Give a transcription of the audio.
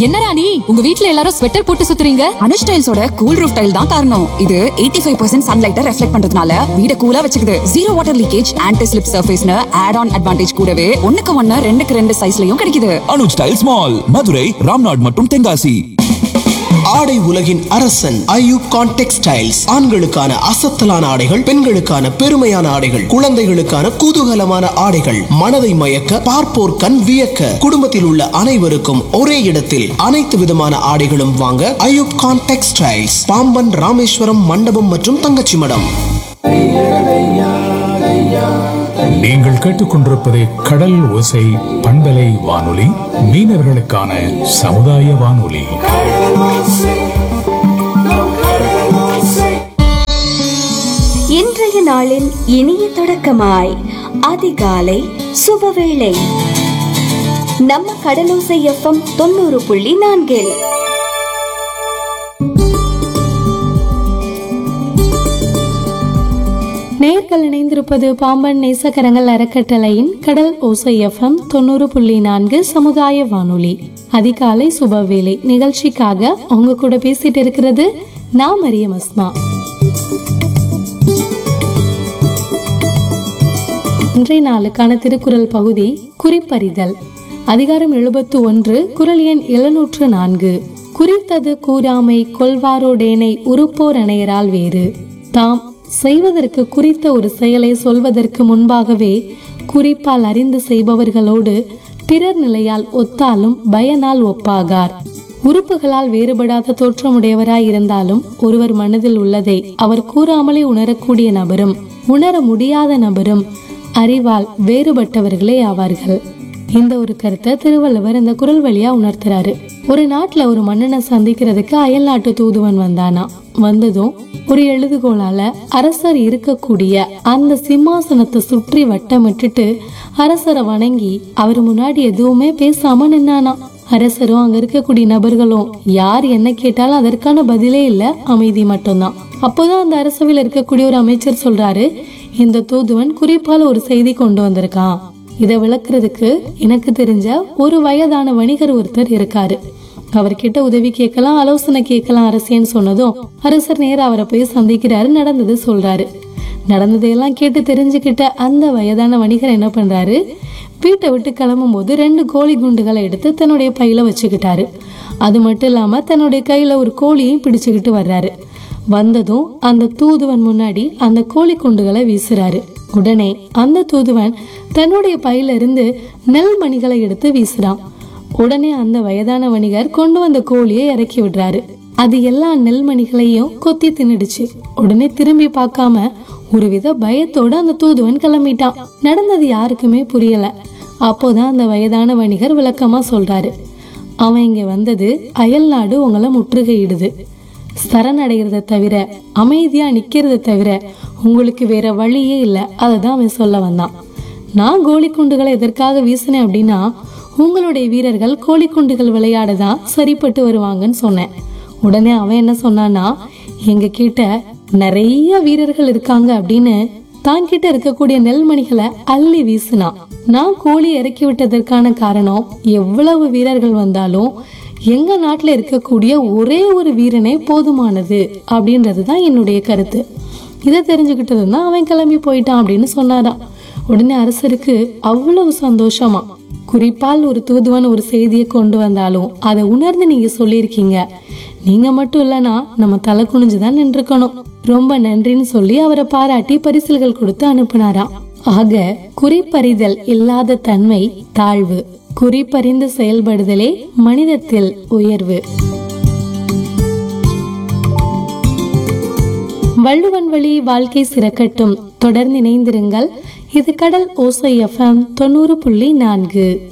என்னடா நீ உங்க வீட்ல எல்லாரும் ஸ்வெட்டர் போட்டு சுத்துறீங்க அனுஷ் டைல்ஸோட கூல் ரூஃப் டைல் தான் காரணம் இது 85% ஃபைவ் பர்சன்ட் சன்லைட்டை ரெஃப்ளெக்ட் பண்றதுனால வீட கூலா வச்சுக்குது zero water leakage anti slip சர்ஃபேஸ்னு ஆட் ஆன் அட்வான்டேஜ் கூடவே ஒண்ணுக்கு ஒண்ணு ரெண்டுக்கு ரெண்டு சைஸ்லயும் கிடைக்குது அனுஜ் டைல்ஸ் மால் மதுரை ராம்நாட் மற்றும் தென்காசி ஆடை உலகின் அரசன் ஐயூப் கான் டெக்ஸ்டைல்ஸ் ஆண்களுக்கான அசத்தலான ஆடைகள் பெண்களுக்கான பெருமையான ஆடைகள் குழந்தைகளுக்கான குதூகலமான ஆடைகள் மனதை மயக்க பார்ப்போர் கண் வியக்க குடும்பத்தில் உள்ள அனைவருக்கும் ஒரே இடத்தில் அனைத்து விதமான ஆடைகளும் வாங்க ஐயூப் கான் டெக்ஸ்டைல்ஸ் பாம்பன் ராமேஸ்வரம் மண்டபம் மற்றும் தங்கச்சி மடம் நீங்கள் கேட்டுக்கொண்டிருப்பது கடல் ஓசை பண்பலை வானொலி மீனவர்களுக்கான சமுதாய வானொலி இன்றைய நாளின் இனிய தொடக்கமாய் அதிகாலை சுபவேளை நம்ம கடலோசை எஃப்எம் தொண்ணூறு புள்ளி நான்கில் நேர்கள் இணைந்திருப்பது பாம்பன் நேசக்கரங்கள் அறக்கட்டளையின் கடல் ஓசை எஃப்எம் தொண்ணூறு புள்ளி நான்கு சமுதாய வானொலி அதிகாலை சுபவேளை நிகழ்ச்சிக்காக உங்க கூட பேசிட்டு இருக்கிறது நான் மரியம் அஸ்மா இன்றைய நாளுக்கான திருக்குறள் பகுதி குறிப்பறிதல் அதிகாரம் எழுபத்து ஒன்று குரல் எண் எழுநூற்று நான்கு குறித்தது கூறாமை கொள்வாரோடேனை உறுப்போர் அணையரால் வேறு தாம் செய்வதற்கு குறித்த ஒரு செயலை சொல்வதற்கு முன்பாகவே குறிப்பால் அறிந்து செய்பவர்களோடு பிறர் நிலையால் ஒத்தாலும் பயனால் ஒப்பாகார் உறுப்புகளால் வேறுபடாத தோற்றமுடையவராய் இருந்தாலும் ஒருவர் மனதில் உள்ளதை அவர் கூறாமலே உணரக்கூடிய நபரும் உணர முடியாத நபரும் அறிவால் வேறுபட்டவர்களே ஆவார்கள் இந்த ஒரு கருத்தை திருவள்ளுவர் இந்த குரல் வழியா உணர்த்துறாரு ஒரு நாட்டுல ஒரு மன்னனை சந்திக்கிறதுக்கு அயல் நாட்டு தூதுவன் வந்தானா வந்ததும் ஒரு எழுதுகோளால அரசர் இருக்கக்கூடிய அந்த சிம்மாசனத்தை சுற்றி வட்டமிட்டுட்டு அரசரை வணங்கி அவர் முன்னாடி எதுவுமே பேசாம நின்னானா அரசரும் அங்க இருக்கக்கூடிய நபர்களும் யார் என்ன கேட்டாலும் அதற்கான பதிலே இல்ல அமைதி மட்டும்தான் அப்போதான் அந்த அரசவையில் இருக்கக்கூடிய ஒரு அமைச்சர் சொல்றாரு இந்த தூதுவன் குறிப்பால ஒரு செய்தி கொண்டு வந்திருக்கான் இதை விளக்குறதுக்கு எனக்கு தெரிஞ்ச ஒரு வயதான வணிகர் ஒருத்தர் இருக்காரு அவர்கிட்ட உதவி கேட்கலாம் ஆலோசனை கேட்கலாம் அரசேன்னு சொன்னதும் அரசர் நேரா அவரை போய் சந்திக்கிறாரு நடந்தது சொல்றாரு நடந்ததையெல்லாம் கேட்டு தெரிஞ்சுக்கிட்ட அந்த வயதான வணிகர் என்ன பண்றாரு வீட்டை விட்டு கிளம்பும் போது ரெண்டு கோழி குண்டுகளை எடுத்து தன்னுடைய பையில வச்சுக்கிட்டாரு அது மட்டும் இல்லாம தன்னுடைய கையில ஒரு கோழியையும் பிடிச்சுக்கிட்டு வர்றாரு வந்ததும் அந்த தூதுவன் முன்னாடி அந்த கோழி குண்டுகளை வீசுறாரு உடனே அந்த தூதுவன் தன்னுடைய பையில இருந்து நெல் மணிகளை எடுத்து வீசுறான் உடனே அந்த வயதான வணிகர் கொண்டு வந்த கோழியை இறக்கி விடுறாரு அது எல்லா நெல்மணிகளையும் கொத்தி தின்னுடுச்சு உடனே திரும்பி பார்க்காம ஒருவித பயத்தோட அந்த தூதுவன் கிளம்பிட்டான் நடந்தது யாருக்குமே புரியல அப்போதான் அந்த வயதான வணிகர் விளக்கமா சொல்றாரு அவன் இங்க வந்தது அயல் நாடு உங்களை முற்றுகையிடுது சரணடைகிறத தவிர அமைதியா நிக்கிறத தவிர உங்களுக்கு வேற வழியே இல்லை அதை தான் அவன் சொல்ல வந்தான் நான் கோழி குண்டுகளை எதற்காக வீசினேன் அப்படின்னா உங்களுடைய வீரர்கள் கோழி குண்டுகள் விளையாட தான் சரிப்பட்டு வருவாங்கன்னு சொன்னேன் உடனே அவன் என்ன சொன்னான்னா எங்க கிட்ட நிறைய வீரர்கள் இருக்காங்க அப்படின்னு தான் கிட்ட இருக்கக்கூடிய நெல்மணிகளை அள்ளி வீசினான் நான் கோழி இறக்கி விட்டதற்கான காரணம் எவ்வளவு வீரர்கள் வந்தாலும் எங்க நாட்டுல இருக்கக்கூடிய ஒரே ஒரு வீரனே போதுமானது அப்படின்றது தான் என்னுடைய கருத்து இதை தெரிஞ்சுக்கிட்டதும் தான் அவன் கிளம்பி போயிட்டான் அப்படின்னு சொன்னாராம் உடனே அரசருக்கு அவ்வளவு சந்தோஷமா குறிப்பால் ஒரு தூதுவன் ஒரு செய்தியை கொண்டு வந்தாலும் அதை உணர்ந்து நீங்க சொல்லியிருக்கீங்க நீங்க மட்டும் இல்லனா நம்ம தலை குனிஞ்சுதான் நின்றுக்கணும் ரொம்ப நன்றின்னு சொல்லி அவரை பாராட்டி பரிசில்கள் கொடுத்து அனுப்புனாராம் ஆக குறிப்பறிதல் இல்லாத தன்மை தாழ்வு குறிப்பறிந்து செயல்படுதலே மனிதத்தில் உயர்வு வள்ளுவன் வழி வாழ்க்கை சிறக்கட்டும் தொடர்ந்து இணைந்திருங்கள் இது கடல் ஓசை எஃப்எம் தொண்ணூறு புள்ளி நான்கு